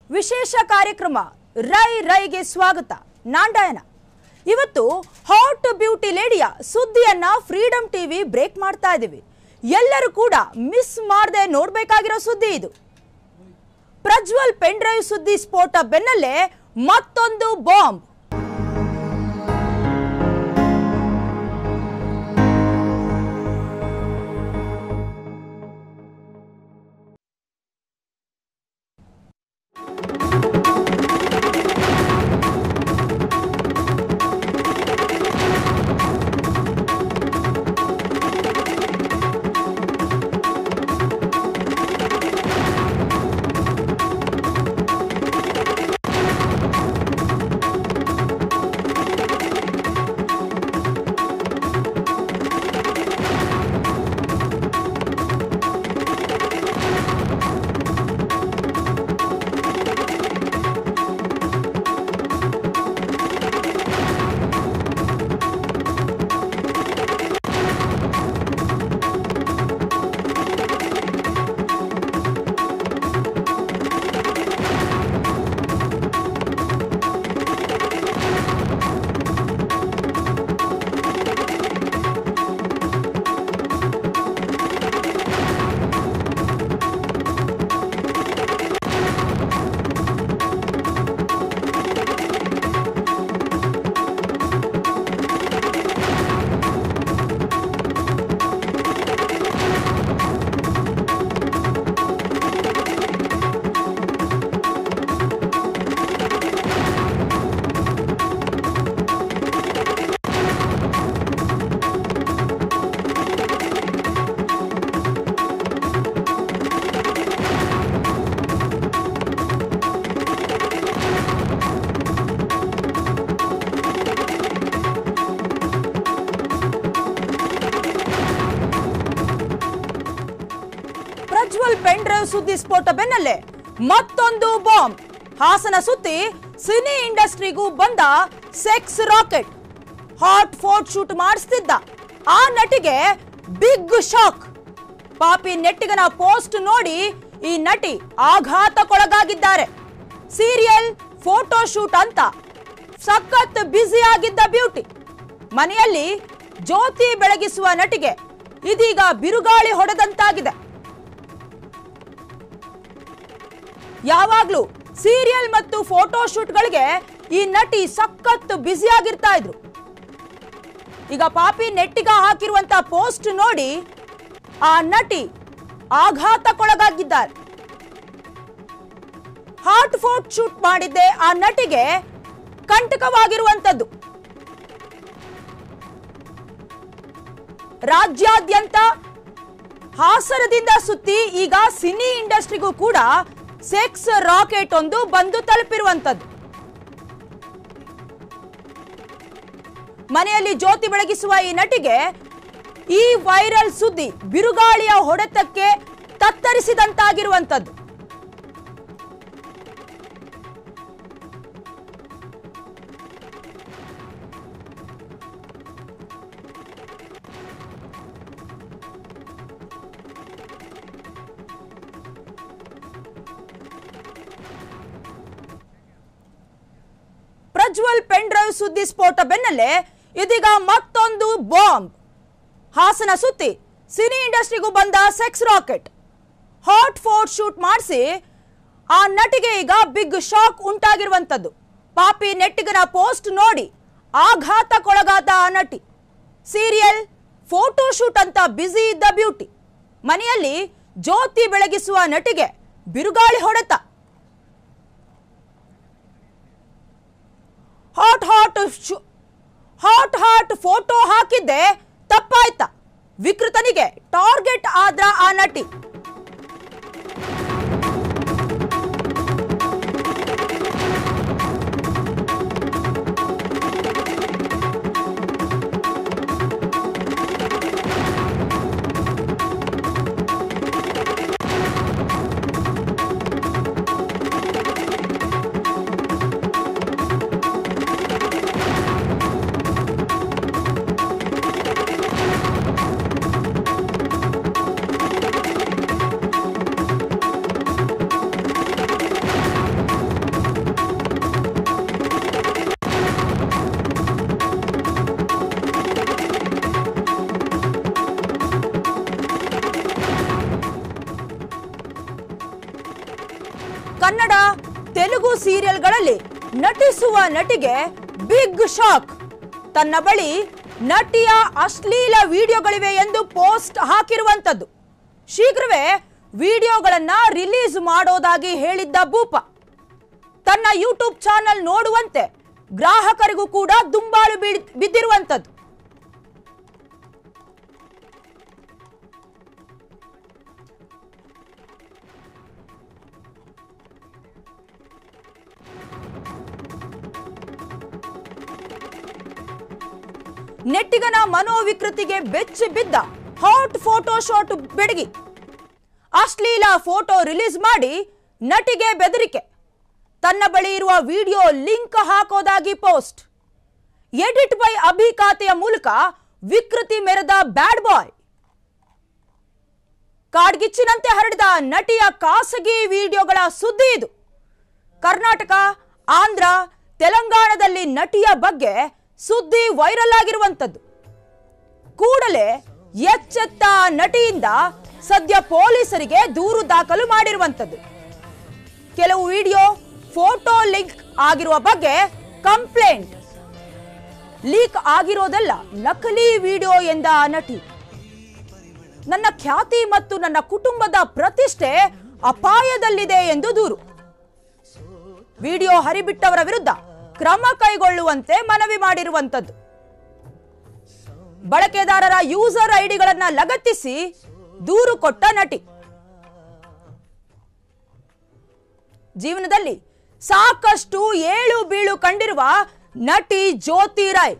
ವಿಶೇಷ ಕಾರ್ಯಕ್ರಮ ರೈ ರೈಗೆ ಸ್ವಾಗತ ನಾಂಡಾಯನ ಇವತ್ತು ಹಾಟ್ ಬ್ಯೂಟಿ ಲೇಡಿಯ ಸುದ್ದಿಯನ್ನ ಫ್ರೀಡಮ್ ಟಿವಿ ಬ್ರೇಕ್ ಮಾಡ್ತಾ ಇದ್ದೀವಿ ಎಲ್ಲರೂ ಕೂಡ ಮಿಸ್ ಮಾಡದೆ ನೋಡ್ಬೇಕಾಗಿರೋ ಸುದ್ದಿ ಇದು ಪ್ರಜ್ವಲ್ ಪೆನ್ಡ್ರೈವ್ ಸುದ್ದಿ ಸ್ಫೋಟ ಬೆನ್ನಲ್ಲೇ ಮತ್ತೊಂದು ಬಾಂಬ್ ಪ್ರಜ್ವಲ್ ಪೆನ್ಡ್ರೈವ್ ಸುದ್ದಿ ಸ್ಫೋಟ ಬೆನ್ನಲ್ಲೇ ಮತ್ತೊಂದು ಬಾಂಬ್ ಹಾಸನ ಸುತ್ತಿ ಸಿನಿ ಇಂಡಸ್ಟ್ರಿಗೂ ಬಂದ sex racket hot photo shoot ಮಾಡಿಸ್ತಿದ್ದ ಆ ನಟಿಗೆ ಬಿಗ್ ಶಾಕ್ ಪಾಪಿ ನೆಟ್ಟಿಗನ ಪೋಸ್ಟ್ ನೋಡಿ ಈ ನಟಿ ಆಘಾತಕ್ಕೊಳಗಾಗಿದ್ದಾರೆ ಸೀರಿಯಲ್ ಫೋಟೋ ಶೂಟ್ ಅಂತ ಸಖತ್ ಬ್ಯುಸಿ ಆಗಿದ್ದ ಬ್ಯೂಟಿ ಮನೆಯಲ್ಲಿ ಜ್ಯೋತಿ ಬೆಳಗಿಸುವ ನಟಿಗೆ ಇದೀಗ ಬಿರುಗಾಳಿ ಹೊಡೆದಂತಾಗಿದೆ ಯಾವಾಗ್ಲೂ ಸೀರಿಯಲ್ ಮತ್ತು ಫೋಟೋ ಶೂಟ್ಗಳಿಗೆ ಈ ನಟಿ ಸಖತ್ ಬ್ಯುಸಿ ಆಗಿರ್ತಾ ಇದ್ರು ಈಗ ಪಾಪಿ ನೆಟ್ಟಿಗ ಹಾಕಿರುವಂತ ಪೋಸ್ಟ್ ನೋಡಿ ಆ ನಟಿ ಆಘಾತಕ್ಕೊಳಗಾಗಿದ್ದಾರೆ ಹಾಟ್ ಫೋಟೋ ಶೂಟ್ ಮಾಡಿದ್ದೆ ಆ ನಟಿಗೆ ಕಂಟಕವಾಗಿರುವಂತದ್ದು ರಾಜ್ಯಾದ್ಯಂತ ಹಾಸನದಿಂದ ಸುತ್ತಿ ಈಗ ಸಿನಿ ಇಂಡಸ್ಟ್ರಿಗೂ ಕೂಡ ಸೆಕ್ಸ್ ರಾಕೆಟ್ ಒಂದು ಬಂದು ತಲುಪಿರುವಂತದ್ದು ಮನೆಯಲ್ಲಿ ಜ್ಯೋತಿ ಬೆಳಗಿಸುವ ಈ ನಟಿಗೆ ಈ ವೈರಲ್ ಸುದ್ದಿ ಬಿರುಗಾಳಿಯ ಹೊಡೆತಕ್ಕೆ ತತ್ತರಿಸಿದಂತಾಗಿರುವಂತದ್ದು ಪ್ರಜ್ವಲ್ ಪೆನ್ಡ್ರೈವ್ ಸುದ್ದಿ ಸ್ಫೋಟ ಬೆನ್ನಲ್ಲೇ ಇದೀಗ ಮತ್ತೊಂದು ಬಾಂಬ್ ಹಾಸನ ಸುತ್ತಿ ಸಿನಿ ಇಂಡಸ್ಟ್ರಿಗೂ ಬಂದ sex racket hot photo shoot ಮಾಡಿಸಿ ಆ ನಟಿಗೆ ಈಗ ಬಿಗ್ ಶಾಕ್ ಉಂಟಾಗಿರುವಂತದ್ದು ಪಾಪಿ ನೆಟ್ಟಿಗನ ಪೋಸ್ಟ್ ನೋಡಿ ಆಘಾತಕ್ಕೊಳಗಾದ ಆ ನಟಿ ಸೀರಿಯಲ್ ಫೋಟೋ ಶೂಟ್ ಅಂತ ಬ್ಯುಸಿ ಇದ್ದ ಬ್ಯೂಟಿ ಮನೆಯಲ್ಲಿ ಜ್ಯೋತಿ ಬೆಳಗಿಸುವ ನಟಿಗೆ ಬಿರುಗಾಳಿ ಹೊಡೆತ ಹಾಟ್ ಹಾಟ್ ಶು- ಹಾಟ್ ಹಾಟ್ ಫೋಟೋ ಹಾಕಿದ್ದೆ ತಪ್ಪಾಯ್ತ ವಿಕೃತನಿಗೆ ಟಾರ್ಗೆಟ್ ಆದ್ರ ಆ ನಟಿ ಕನ್ನಡ ತೆಲುಗು ಸೀರಿಯಲ್ಗಳಲ್ಲಿ ನಟಿಸುವ ನಟಿಗೆ ಬಿಗ್ ಶಾಕ್ ತನ್ನ ಬಳಿ ನಟಿಯ ಅಶ್ಲೀಲ ವಿಡಿಯೋಗಳಿವೆ ಎಂದು ಪೋಸ್ಟ್ ಹಾಕಿರುವಂತದ್ದು ಶೀಘ್ರವೇ ವಿಡಿಯೋಗಳನ್ನ ರಿಲೀಸ್ ಮಾಡೋದಾಗಿ ಹೇಳಿದ್ದ ಭೂಪ ತನ್ನ ಯೂಟ್ಯೂಬ್ ಚಾನೆಲ್ ನೋಡುವಂತೆ ಗ್ರಾಹಕರಿಗೂ ಕೂಡ ದುಂಬಾಲು ಬೀಳ್- ಬಿದ್ದಿರುವಂತದ್ದು ನೆಟ್ಟಿಗನ ಮನೋವಿಕೃತಿಗೆ ಬೆಚ್ಚಿ ಬಿದ್ದ ಹಾಟ್ ಫೋಟೋ ಶಾಟ್ ಬೆಡಗಿ ಅಶ್ಲೀಲ ಫೋಟೋ ರಿಲೀಸ್ ಮಾಡಿ ನಟಿಗೆ ಬೆದರಿಕೆ ತನ್ನ ಬಳಿ ಇರುವ ವಿಡಿಯೋ ಲಿಂಕ್ ಹಾಕೋದಾಗಿ ಪೋಸ್ಟ್ ಎಡಿಟ್ ಬೈ ಅಭಿ ಖಾತೆಯ ಮೂಲಕ ವಿಕೃತಿ ಮೆರೆದ ಬ್ಯಾಡ್ ಬಾಯ್ ಕಾಡ್ಗಿಚ್ಚಿನಂತೆ ಹರಡಿದ ನಟಿಯ ಖಾಸಗಿ ವಿಡಿಯೋಗಳ ಸುದ್ದಿ ಇದು ಕರ್ನಾಟಕ ಆಂಧ್ರ ತೆಲಂಗಾಣದಲ್ಲಿ ನಟಿಯ ಬಗ್ಗೆ ಸುದ್ದಿ ವೈರಲ್ ಆಗಿರುವಂಥದ್ದು ಕೂಡಲೇ ಎಚ್ಚೆತ್ತ ನಟಿಯಿಂದ ಸದ್ಯ ಪೊಲೀಸರಿಗೆ ದೂರು ದಾಖಲು ಮಾಡಿರುವಂಥದ್ದು ಕೆಲವು ವಿಡಿಯೋ ಫೋಟೋ ಲಿಂಕ್ ಆಗಿರುವ ಬಗ್ಗೆ ಕಂಪ್ಲೇಂಟ್ ಲೀಕ್ ಆಗಿರೋದಲ್ಲ ನಕಲಿ ವಿಡಿಯೋ ಎಂದ ಆ ನಟಿ ನನ್ನ ಖ್ಯಾತಿ ಮತ್ತು ನನ್ನ ಕುಟುಂಬದ ಪ್ರತಿಷ್ಠೆ ಅಪಾಯದಲ್ಲಿದೆ ಎಂದು ದೂರು ವಿಡಿಯೋ ಹರಿಬಿಟ್ಟವರ ವಿರುದ್ಧ ಕ್ರಮ ಕೈಗೊಳ್ಳುವಂತೆ ಮನವಿ ಮಾಡಿರುವಂತದ್ದು ಬಳಕೆದಾರರ ಯೂಸರ್ ಐಡಿಗಳನ್ನ ಲಗತ್ತಿಸಿ ದೂರು ಕೊಟ್ಟ ನಟಿ ಜೀವನದಲ್ಲಿ ಸಾಕಷ್ಟು ಏಳು ಬೀಳು ಕಂಡಿರುವ ನಟಿ ಜ್ಯೋತಿ ರಾಯ್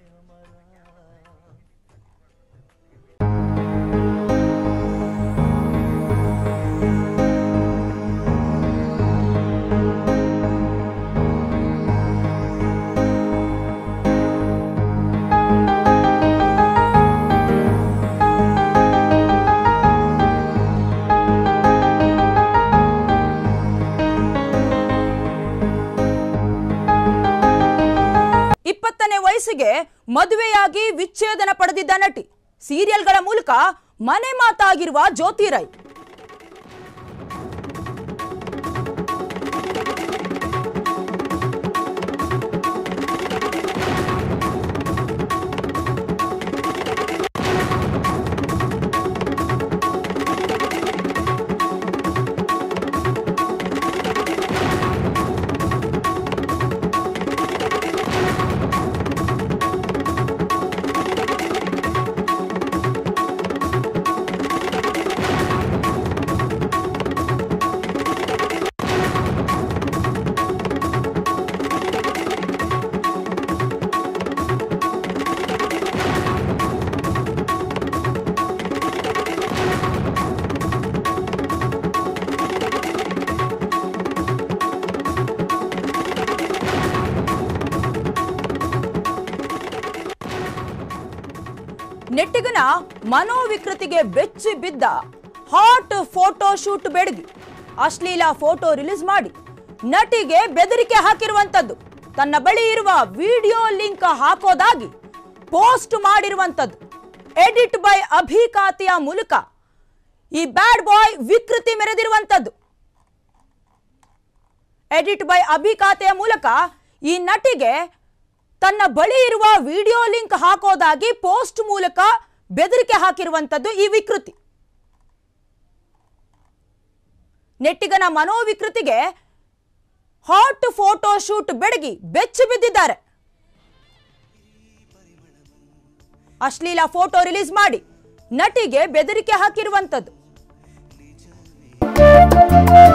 ಇಪ್ಪತ್ತನೇ ವಯಸ್ಸಿಗೆ ಮದುವೆಯಾಗಿ ವಿಚ್ಛೇದನ ಪಡೆದಿದ್ದ ನಟಿ ಸೀರಿಯಲ್ಗಳ ಮೂಲಕ ಮನೆ ಮಾತಾಗಿರುವ ಜ್ಯೋತಿ ರೈ ನೆಟ್ಟಿಗನ ಮನೋವಿಕೃತಿಗೆ ಬೆಚ್ಚಿ ಬಿದ್ದ ಹಾಟ್ ಫೋಟೋ ಶೂಟ್ ಬೆಡಗಿ ಅಶ್ಲೀಲ ಫೋಟೋ ರಿಲೀಸ್ ಮಾಡಿ ನಟಿಗೆ ಬೆದರಿಕೆ ಹಾಕಿರುವಂತದ್ದು ತನ್ನ ಬಳಿ ಇರುವ ವಿಡಿಯೋ ಲಿಂಕ್ ಹಾಕೋದಾಗಿ ಪೋಸ್ಟ್ ಮಾಡಿರುವಂತದ್ದು ಎಡಿಟ್ ಬೈ ಅಭಿ ಖಾತೆಯ ಮೂಲಕ ಈ ಬ್ಯಾಡ್ ಬಾಯ್ ವಿಕೃತಿ ಮೆರೆದಿರುವಂತದ್ದು ಎಡಿಟ್ ಬೈ ಅಭಿ ಖಾತೆಯ ಮೂಲಕ ಈ ನಟಿಗೆ ತನ್ನ ಬಳಿ ಇರುವ ವಿಡಿಯೋ ಲಿಂಕ್ ಹಾಕೋದಾಗಿ ಪೋಸ್ಟ್ ಮೂಲಕ ಬೆದರಿಕೆ ಹಾಕಿರುವಂತದ್ದು ಈ ವಿಕೃತಿ ನೆಟ್ಟಿಗನ ಮನೋವಿಕೃತಿಗೆ ಹಾಟ್ ಫೋಟೋ ಶೂಟ್ ಬೆಡಗಿ ಬೆಚ್ಚಿ ಬಿದ್ದಿದ್ದಾರೆ ಅಶ್ಲೀಲ ಫೋಟೋ ರಿಲೀಸ್ ಮಾಡಿ ನಟಿಗೆ ಬೆದರಿಕೆ ಹಾಕಿರುವಂತದ್ದು